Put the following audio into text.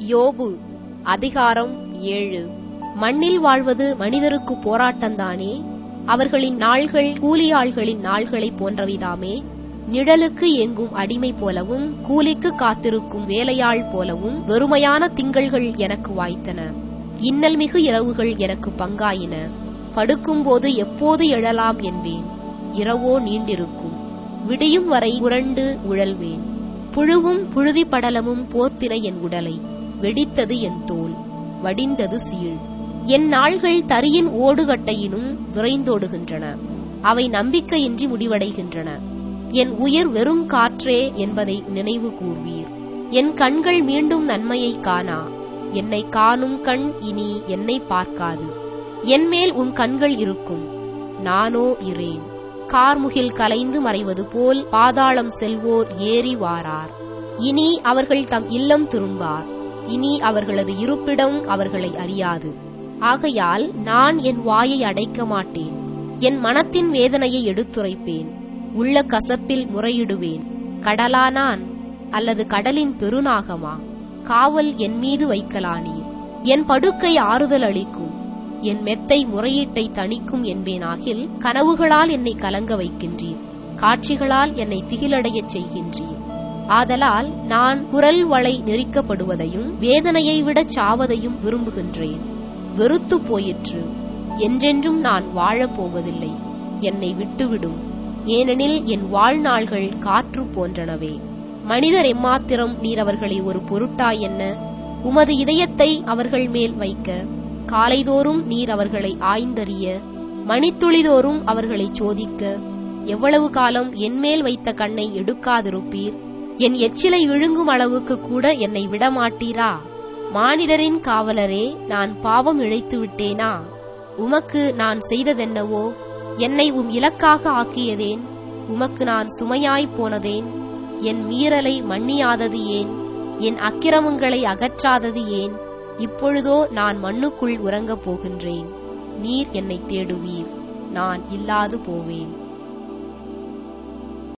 யோபு அதிகாரம் ஏழு மண்ணில் வாழ்வது மனிதருக்கு போராட்டந்தானே அவர்களின் நாள்கள் கூலியாள்களின் நாள்களைப் போன்றவைதாமே நிழலுக்கு எங்கும் அடிமை போலவும் கூலிக்கு காத்திருக்கும் வேலையாள் போலவும் வெறுமையான திங்கள்கள் எனக்கு வாய்த்தன இன்னல் மிகு இரவுகள் எனக்கு பங்காயின படுக்கும்போது எப்போது எழலாம் என்பேன் இரவோ நீண்டிருக்கும் விடியும் வரை உரண்டு உழல்வேன் புழுவும் புழுதி படலமும் போர்த்தின என் உடலை வெடித்தது என் தோல் வடிந்தது சீழ் என் நாள்கள் தரியின் ஓடுகட்டையினும் விரைந்தோடுகின்றன அவை நம்பிக்கையின்றி முடிவடைகின்றன என் உயிர் வெறும் காற்றே என்பதை நினைவு கூர்வீர் என் கண்கள் மீண்டும் நன்மையை காணா என்னை காணும் கண் இனி என்னை பார்க்காது என்மேல் உன் கண்கள் இருக்கும் நானோ இரேன் கார்முகில் கலைந்து மறைவது போல் பாதாளம் செல்வோர் ஏறி வாரார் இனி அவர்கள் தம் இல்லம் திரும்பார் இனி அவர்களது இருப்பிடம் அவர்களை அறியாது ஆகையால் நான் என் வாயை அடைக்க மாட்டேன் என் மனத்தின் வேதனையை எடுத்துரைப்பேன் உள்ள கசப்பில் முறையிடுவேன் கடலானான் அல்லது கடலின் பெருநாகமா காவல் என் மீது வைக்கலானீர் என் படுக்கை ஆறுதல் அளிக்கும் என் மெத்தை முறையீட்டை தணிக்கும் என்பேனாகில் கனவுகளால் என்னை கலங்க வைக்கின்றீர் காட்சிகளால் என்னை திகிலடையச் செய்கின்றீர் ஆதலால் நான் குரல் வளை நெரிக்கப்படுவதையும் வேதனையை விடச் சாவதையும் விரும்புகின்றேன் வெறுத்து போயிற்று என்றென்றும் நான் வாழப் போவதில்லை என்னை விட்டுவிடும் ஏனெனில் என் வாழ்நாள்கள் காற்று போன்றனவே மனிதர் எம்மாத்திரம் நீர் அவர்களை ஒரு பொருட்டாய் என்ன உமது இதயத்தை அவர்கள் மேல் வைக்க காலைதோறும் நீர் அவர்களை ஆய்ந்தறிய மணித்துளிதோறும் அவர்களை சோதிக்க எவ்வளவு காலம் என்மேல் வைத்த கண்ணை எடுக்காதிருப்பீர் என் எச்சிலை விழுங்கும் அளவுக்கு கூட என்னை விடமாட்டீரா மானிடரின் காவலரே நான் பாவம் இழைத்து விட்டேனா உமக்கு நான் செய்ததென்னவோ என்னை உம் இலக்காக ஆக்கியதேன் உமக்கு நான் சுமையாய்ப் போனதேன் என் மீறலை மன்னியாதது ஏன் என் அக்கிரமங்களை அகற்றாதது ஏன் இப்பொழுதோ நான் மண்ணுக்குள் உறங்கப் போகின்றேன் நீர் என்னை தேடுவீர் நான் இல்லாது போவேன்